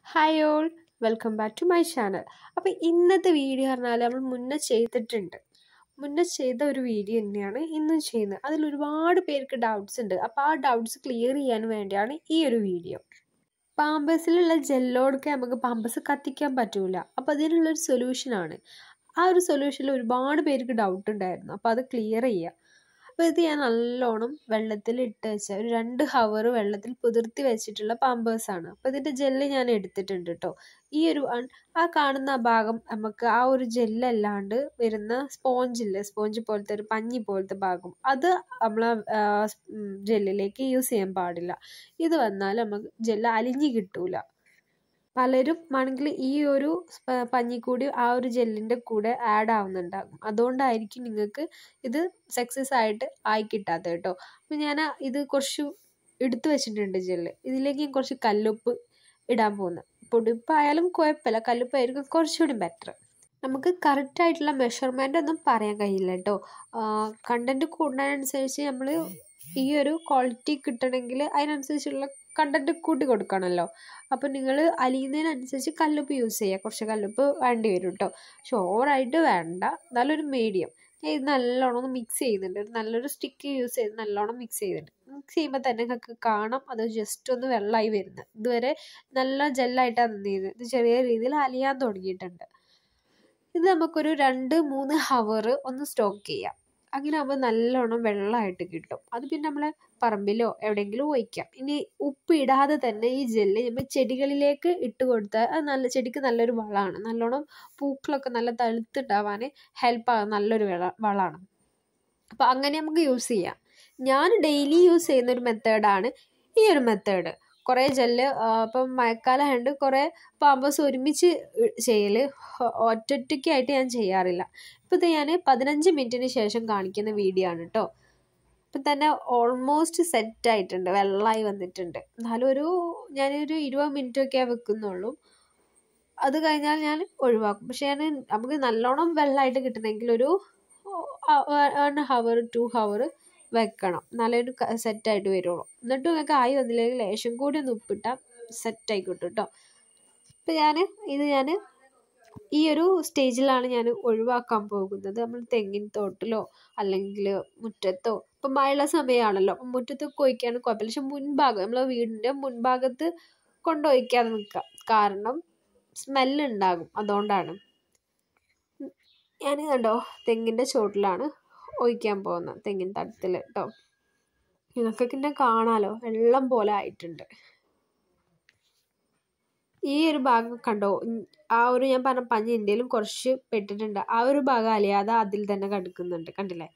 hi all welcome back to my channel അപ്പോൾ ഇന്നത്തെ video പറഞ്ഞാൽ നമ്മൾ മുന്നേ ചെയ്തിട്ടുണ്ട് മുന്നേ ചെയ്ത ഒരു വീഡിയോ തന്നെയാണ് ഇന്നും ചെയ്യുന്നത് അതിൽ ഒരുപാട് പേർക്ക് ഡൗട്ട്സ് ഉണ്ട് അപ്പോൾ ആ ഡൗട്ട്സ് ക്ലിയർ ചെയ്യാൻ വേണ്ടിയാണ് ഈ ഒരു വീഡിയോ പാമ്പസിലുള്ള ജെല്ലോടൊക്കെ നമുക്ക് പാമ്പസ് കത്തിക്കാൻ പറ്റൂല അപ്പോൾ അതിനുള്ളൊരു സൊല്യൂഷനാണ് ആ ഒരു സൊല്യൂഷനിൽ ഒരുപാട് പേർക്ക് ഡൗട്ട് ഉണ്ടായിരുന്നു അപ്പോൾ അത് ക്ലിയർ ചെയ്യുക അപ്പോൾ ഇത് ഞാൻ നല്ലോണം വെള്ളത്തിൽ ഇട്ട് വെച്ച ഒരു രണ്ട് ഹവർ വെള്ളത്തിൽ കുതിർത്തി വെച്ചിട്ടുള്ള പാമ്പേഴ്സാണ് അപ്പോൾ ഇതിൻ്റെ ജെല്ല് ഞാൻ എടുത്തിട്ടുണ്ട് കേട്ടോ ഈ ഒരു അൺ- ആ കാണുന്ന ഭാഗം നമുക്ക് ആ ഒരു ജെല്ലല്ലാണ്ട് വരുന്ന സ്പോഞ്ചില്ലേ സ്പോഞ്ച് പോലത്തെ ഒരു പഞ്ഞി പോലത്തെ ഭാഗം അത് നമ്മൾ ജെല്ലിലേക്ക് യൂസ് ചെയ്യാൻ പാടില്ല ഇത് വന്നാൽ നമുക്ക് ജെല്ല് അലിഞ്ഞ് കിട്ടൂല പലരും ആണെങ്കിൽ ഈ ഒരു പ- പഞ്ഞിക്കൂടി ആ ഒരു ജെല്ലിൻ്റെ കൂടെ ആഡ് ആവുന്നുണ്ടാകും അതുകൊണ്ടായിരിക്കും നിങ്ങൾക്ക് ഇത് സക്സസ് ആയിട്ട് ആയി കിട്ടാത്തത് കേട്ടോ അപ്പം ഞാൻ ഇത് കുറച്ച് എടുത്തു വെച്ചിട്ടുണ്ട് ജെല്ല് ഇതിലേക്ക് ഞാൻ കുറച്ച് കല്ലുപ്പ് ഇടാൻ പോകുന്നത് പൊടിപ്പായാലും കുഴപ്പമില്ല കല്ലുപ്പായിരിക്കും കുറച്ചുകൂടി ബെറ്റർ നമുക്ക് കറക്റ്റ് ആയിട്ടുള്ള മെഷർമെൻ്റ് ഒന്നും പറയാൻ കഴിയില്ല കേട്ടോ കണ്ടൻറ്റ് കൂടുന്നതിനനുസരിച്ച് നമ്മൾ ഈ ഒരു ക്വാളിറ്റി കിട്ടണമെങ്കിൽ അതിനനുസരിച്ചുള്ള കണ്ടൻറ്റ് കൂട്ടി കൊടുക്കണമല്ലോ അപ്പോൾ നിങ്ങൾ അലിയുന്നതിനനുസരിച്ച് കല്ലുപ്പ് യൂസ് ചെയ്യുക കുറച്ച് കല്ലുപ്പ് വേണ്ടി വരും കേട്ടോ പക്ഷെ ഓവറായിട്ട് വേണ്ട നല്ലൊരു മീഡിയം ഞാൻ ഇത് നല്ലോണം ഒന്ന് മിക്സ് ചെയ്യുന്നുണ്ട് ഒരു നല്ലൊരു സ്റ്റിക്ക് യൂസ് ചെയ്ത് നല്ലോണം മിക്സ് ചെയ്തിട്ടുണ്ട് മിക്സ് ചെയ്യുമ്പോൾ തന്നെ നിങ്ങൾക്ക് കാണാം അത് ജസ്റ്റ് ഒന്ന് വെള്ളമായി വരുന്നത് ഇതുവരെ നല്ല ജെല്ലായിട്ടാണ് നിന്നിരുന്നത് ഇത് ചെറിയ രീതിയിൽ അലിയാൻ തുടങ്ങിയിട്ടുണ്ട് ഇത് നമുക്കൊരു രണ്ട് മൂന്ന് ഹവർ ഒന്ന് സ്റ്റോക്ക് ചെയ്യാം അങ്ങനെ ആകുമ്പോൾ നല്ലോണം വെള്ളമായിട്ട് കിട്ടും അത് പിന്നെ നമ്മളെ പറമ്പിലോ എവിടെയെങ്കിലും ഒഴിക്കാം ഇനി ഉപ്പ് ഇടാതെ തന്നെ ഈ ജെല്ല് നമ്മൾ ചെടികളിലേക്ക് ഇട്ട് കൊടുത്താൽ അത് നല്ല ചെടിക്ക് നല്ലൊരു വളമാണ് നല്ലോണം പൂക്കളൊക്കെ നല്ല തളുത്തുണ്ടാവാൻ ഹെൽപ്പ് ആകുന്ന നല്ലൊരു വള വളമാണ് അപ്പോൾ അങ്ങനെ നമുക്ക് യൂസ് ചെയ്യാം ഞാൻ ഡെയിലി യൂസ് ചെയ്യുന്ന ഒരു മെത്തേഡാണ് ഈ ഒരു മെത്തേഡ് കുറേ ജെല്ല് ഇപ്പം മഴക്കാലമായതുകൊണ്ട് കുറേ പാമ്പേഴ്സ് ഒരുമിച്ച് ചെയ്യൽ ഒറ്റൊറ്റയ്ക്കായിട്ട് ഞാൻ ചെയ്യാറില്ല ഇപ്പം ഇത് ഞാൻ പതിനഞ്ച് മിനിറ്റിന് ശേഷം കാണിക്കുന്ന വീഡിയോ ആണ് കേട്ടോ ഇപ്പം തന്നെ ഓൾമോസ്റ്റ് സെറ്റ് ആയിട്ടുണ്ട് വെള്ളമായി വന്നിട്ടുണ്ട് എന്നാലും ഒരു ഞാനൊരു ഇരുപത് മിനിറ്റ് ഒക്കെ വെക്കുന്നുള്ളൂ അത് കഴിഞ്ഞാൽ ഞാൻ ഒഴിവാക്കും പക്ഷെ ഞാൻ നമുക്ക് നല്ലോണം വെള്ളമായിട്ട് കിട്ടണമെങ്കിൽ ഒരു വൺ ഹവർ ടു ഹവർ വെക്കണം എന്നാലേ ഒരു സെറ്റായിട്ട് വരുള്ളൂ എന്നിട്ട് നിങ്ങൾക്ക് ആയി വന്നില്ലെങ്കിൽ ലേശം കൂടി ഒന്ന് ഉപ്പിട്ടാൽ സെറ്റായി കിട്ടും കേട്ടോ ഇപ്പം ഞാൻ ഇത് ഞാൻ ഈ ഒരു സ്റ്റേജിലാണ് ഞാൻ ഒഴിവാക്കാൻ പോകുന്നത് നമ്മൾ തെങ്ങിൻ തോട്ടിലോ അല്ലെങ്കിൽ മുറ്റത്തോ ഇപ്പം മഴയുള്ള സമയമാണല്ലോ അപ്പം മുറ്റത്തൊക്കെ ഒഴിക്കാണ് കുഴപ്പമില്ല പക്ഷെ മുൻഭാഗം നമ്മളെ വീടിൻ്റെ മുൻഭാഗത്ത് കൊണ്ടൊഴിക്കാതെ നിൽക്കുക കാരണം സ്മെല്ലുണ്ടാകും അതുകൊണ്ടാണ് ഞാൻ കണ്ടോ തെങ്ങിൻ്റെ ചോട്ടിലാണ് ഒഴിക്കാൻ പോകുന്നത് തെങ്ങിൻ തടത്തിൽ കേട്ടോ നിങ്ങൾക്കൊക്കെ എന്നെ കാണാലോ വെള്ളം പോലെ ആയിട്ടുണ്ട് ഈ ഒരു ഭാഗം കണ്ടോ ഉം, ആ ഒരു ഞാൻ പറഞ്ഞ പഞ്ഞി ഇന്ത്യയിലും കുറച്ച് പെട്ടിട്ടുണ്ട് ആ ഒരു ഭാഗം അലിയാതെ അതിൽ തന്നെ കിടക്കുന്നുണ്ട് കണ്ടില്ലേ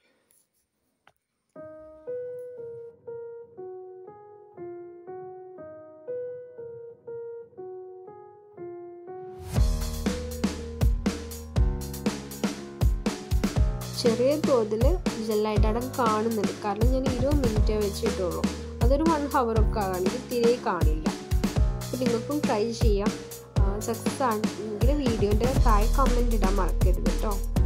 ചെറിയ തോതിൽ ജെല്ലായിട്ടടം കാണുന്നുണ്ട് കാരണം ഞാൻ ഇരുപത് മിനിറ്റേ വെച്ചിട്ടുള്ളൂ അതൊരു വൺ ഹവറൊക്കെ ആണെങ്കിൽ തീരെ കാണില്ല അപ്പോൾ നിങ്ങൾക്കും ട്രൈ ചെയ്യാം സക്സസ് ആണെങ്കിൽ വീഡിയോൻ്റെ താഴെ കമൻറ്റ് ഇടാൻ മറക്കരുത് കേട്ടോ